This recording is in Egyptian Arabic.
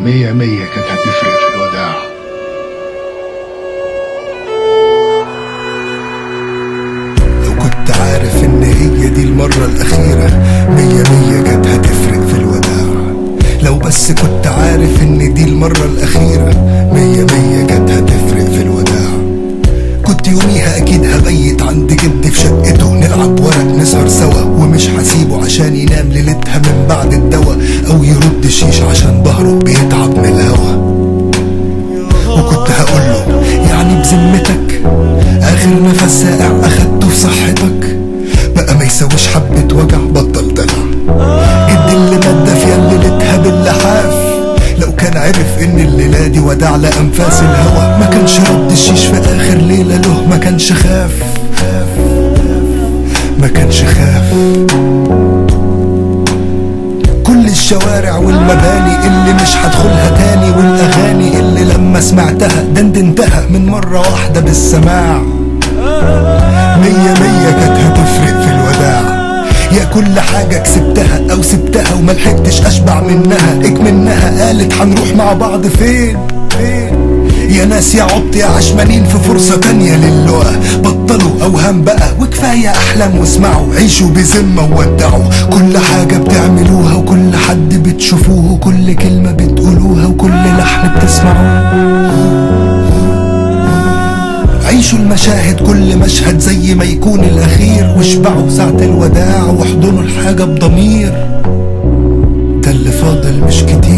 مية مية كانت هتفرق في الوداع لو كنت عارف ان هي دي المرة الاخيرة مية مية كانت هتفرق في الوداع لو بس كنت عارف ان دي المرة الاخيرة مية مية كانت هتفرق في الوداع كنت يوميها اكيد هبيت عند جدي في شقته نلعب ورق نسهر سوا ومش هسيبه عشان ينام ليلتها من بعد الدوا او يرد شيش عشان ظهره بيتعب من الهوا وكنت هقوله يعني بذمتك اخر نفس ساقع اخدته في صحتك بقى ما يسويش حبة وجع بطل دلع ادي اللي مادة في ليلتها باللحاف لو كان عرف ان الليلة دي وداع لانفاس الهوى ما كانش رد الشيش في اخر ليلة له ما كانش خاف ما كانش خاف كل الشوارع والمباني اللي مش هدخلها تاني والاغاني اللي لما سمعتها دندنتها من مرة واحدة بالسماع مية مية كانت هتفرق في الوداع يا كل حاجة كسبتها او سبتها وملحقتش اشبع منها اكمنها قالت هنروح مع بعض فين فين يا ناس يا عبط يا عشمانين في فرصة تانية للقاء بطلوا اوهام بقى وكفاية احلام واسمعوا عيشوا بذمة وودعوا كل حاجة بتعملوها وكل حد بتشوفوه وكل كلمة بتقولوها وكل لحن بتسمعوه عيشوا المشاهد كل مشهد زي ما يكون الاخير واشبعوا ساعة الوداع واحضنوا الحاجة بضمير ده اللي فاضل مش كتير